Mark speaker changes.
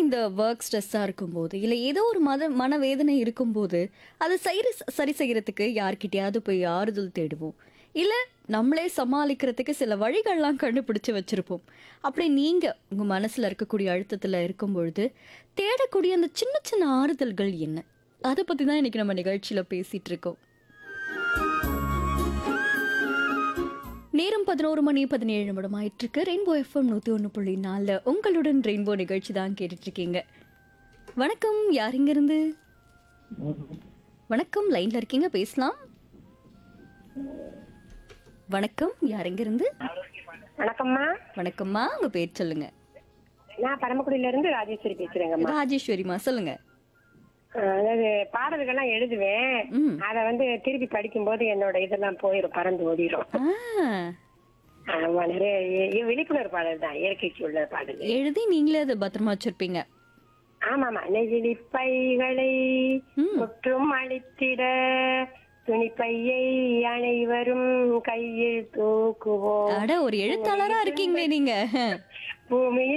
Speaker 1: இந்த ஒர்க் ஸ்ட்ரெஸ்ஸாக இருக்கும்போது இல்லை ஏதோ ஒரு மத மனவேதனை இருக்கும்போது அதை சரி சரி செய்யறதுக்கு யார்கிட்டயாவது போய் ஆறுதல் தேடுவோம் இல்லை நம்மளே சமாளிக்கிறதுக்கு சில வழிகள்லாம் கண்டுபிடிச்சு வச்சிருப்போம் அப்படி நீங்கள் உங்கள் மனசில் இருக்கக்கூடிய அழுத்தத்தில் இருக்கும் பொழுது தேடக்கூடிய அந்த சின்ன சின்ன ஆறுதல்கள் என்ன அதை பற்றி தான் இன்னைக்கு நம்ம நிகழ்ச்சியில் பேசிட்டு இருக்கோம் நேரம் பதினோரு மணி பதினேழு நிமிடம் ஆயிட்டு இருக்கு ரெயின்போ எஃப்எம் நூத்தி ஒன்று புள்ளி நாலு உங்களுடன் ரெயின்போ நிகழ்ச்சி தான் கேட்டுட்டு இருக்கீங்க வணக்கம் யார் இங்க இருந்து வணக்கம் லைன்ல இருக்கீங்க பேசலாம் வணக்கம் யார் இங்க இருந்து
Speaker 2: வணக்கம்மா
Speaker 1: வணக்கம்மா உங்க பேர் சொல்லுங்க
Speaker 2: நான் பரமக்குடியில இருந்து ராஜேஸ்வரி பேசுறேங்கம்மா
Speaker 1: ராஜேஸ்வரிமா சொல்லுங்க
Speaker 2: அஹ் அதாவது பாடல்கள்லாம் எழுதுவேன்
Speaker 1: ம்
Speaker 2: அத வந்து திருப்பி படிக்கும்போது என்னோட இதெல்லாம் போயிடும் பறந்து ஓடிடும்
Speaker 1: ஆ
Speaker 2: ஆமா நிறைய இ- இ- விழிப்புணர்வு பாடல் தான் இயற்கைக்கு உள்ள பாடல்
Speaker 1: எழுதி நீங்களே அதை பத்திரமா வச்சிருப்பீங்க
Speaker 2: ஆமாமா நெகிழி பைகளை
Speaker 1: ம்.
Speaker 2: முற்றும் அழித்திட துணிப்பையை அனைவரும் கையில் தூக்குவோம்
Speaker 1: அட ஒரு எழுத்தாளரா இருக்கீங்களே நீங்க
Speaker 2: பூமியின்